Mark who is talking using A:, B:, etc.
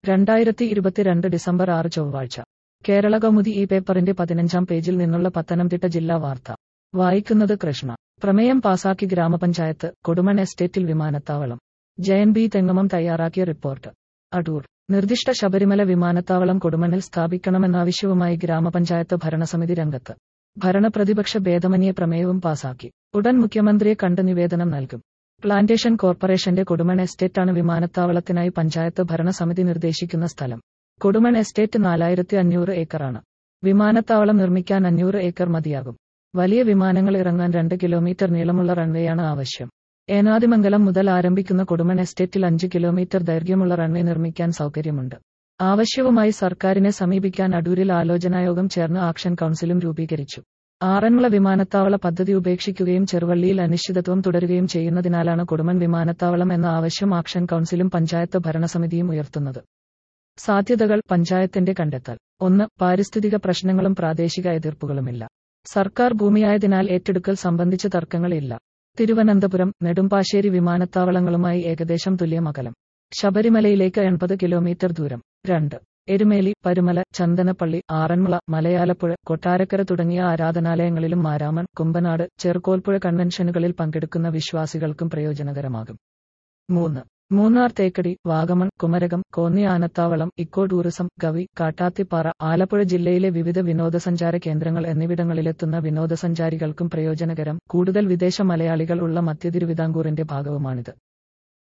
A: രണ്ടായിരത്തി ഇരുപത്തിരണ്ട് ഡിസംബർ ആറ് ചൊവ്വാഴ്ച കേരള കൗമുദി ഈ പേപ്പറിന്റെ പതിനഞ്ചാം പേജിൽ നിന്നുള്ള പത്തനംതിട്ട ജില്ലാ വാർത്ത വായിക്കുന്നത് കൃഷ്ണ പ്രമേയം പാസാക്കി ഗ്രാമപഞ്ചായത്ത് കൊടുമൺ എസ്റ്റേറ്റിൽ വിമാനത്താവളം ജയൻ ബി തെങ്ങമം തയ്യാറാക്കിയ റിപ്പോർട്ട് അടൂർ നിർദ്ദിഷ്ട ശബരിമല വിമാനത്താവളം കൊടുമണ്ണിൽ സ്ഥാപിക്കണമെന്നാവശ്യവുമായി ഗ്രാമപഞ്ചായത്ത് ഭരണസമിതി രംഗത്ത് ഭരണപ്രതിപക്ഷ ഭേദമന്യേ പ്രമേയവും പാസാക്കി ഉടൻ മുഖ്യമന്ത്രിയെ കണ്ട് നിവേദനം നൽകും പ്ലാന്റേഷൻ കോർപ്പറേഷന്റെ കൊടുമൺ എസ്റ്റേറ്റാണ് വിമാനത്താവളത്തിനായി പഞ്ചായത്ത് ഭരണസമിതി നിർദ്ദേശിക്കുന്ന സ്ഥലം കൊടുമൺ എസ്റ്റേറ്റ് നാലായിരത്തി അഞ്ഞൂറ് ഏക്കറാണ് വിമാനത്താവളം നിർമ്മിക്കാൻ അഞ്ഞൂറ് ഏക്കർ മതിയാകും വലിയ വിമാനങ്ങൾ ഇറങ്ങാൻ രണ്ട് കിലോമീറ്റർ നീളമുള്ള റൺവേയാണ് ആവശ്യം ഏനാദിമംഗലം മുതൽ ആരംഭിക്കുന്ന കൊടുമൺ എസ്റ്റേറ്റിൽ അഞ്ച് കിലോമീറ്റർ ദൈർഘ്യമുള്ള റൺവേ നിർമ്മിക്കാൻ സൗകര്യമുണ്ട് ആവശ്യവുമായി സർക്കാരിനെ സമീപിക്കാൻ അടൂരിൽ ആലോചനായോഗം ചേർന്ന് ആക്ഷൻ കൗൺസിലും രൂപീകരിച്ചു ആറന്മുള വിമാനത്താവള പദ്ധതി ഉപേക്ഷിക്കുകയും ചെറുവള്ളിയിൽ അനിശ്ചിതത്വം തുടരുകയും ചെയ്യുന്നതിനാലാണ് കൊടുമൺ വിമാനത്താവളം എന്ന ആവശ്യം ആക്ഷൻ കൗൺസിലും പഞ്ചായത്ത് ഭരണസമിതിയും ഉയർത്തുന്നത് സാധ്യതകൾ പഞ്ചായത്തിന്റെ കണ്ടെത്തൽ ഒന്ന് പാരിസ്ഥിതിക പ്രശ്നങ്ങളും പ്രാദേശിക എതിർപ്പുകളുമില്ല സർക്കാർ ഭൂമിയായതിനാൽ ഏറ്റെടുക്കൽ സംബന്ധിച്ച് തർക്കങ്ങളില്ല തിരുവനന്തപുരം നെടുമ്പാശ്ശേരി വിമാനത്താവളങ്ങളുമായി ഏകദേശം തുല്യമകലം ശബരിമലയിലേക്ക് എൺപത് കിലോമീറ്റർ ദൂരം രണ്ട് എരുമേലി പരുമല ചന്ദനപ്പള്ളി ആറന്മുള മലയാലപ്പുഴ കൊട്ടാരക്കര തുടങ്ങിയ ആരാധനാലയങ്ങളിലും മാരാമൺ കുമ്പനാട് ചെറുകോൽപ്പുഴ കൺവെൻഷനുകളിൽ പങ്കെടുക്കുന്ന വിശ്വാസികൾക്കും പ്രയോജനകരമാകും മൂന്ന് മൂന്നാർ തേക്കടി വാഗമൺ കുമരകം കോന്നി ആനത്താവളം ഇക്കോ ടൂറിസം ഗവി കാട്ടാത്തിപ്പാറ ആലപ്പുഴ ജില്ലയിലെ വിവിധ വിനോദസഞ്ചാര കേന്ദ്രങ്ങൾ എന്നിവിടങ്ങളിലെത്തുന്ന വിനോദസഞ്ചാരികൾക്കും പ്രയോജനകരം കൂടുതൽ വിദേശ മലയാളികൾ ഉള്ള മധ്യ തിരുവിതാംകൂറിന്റെ ഭാഗവുമാണിത്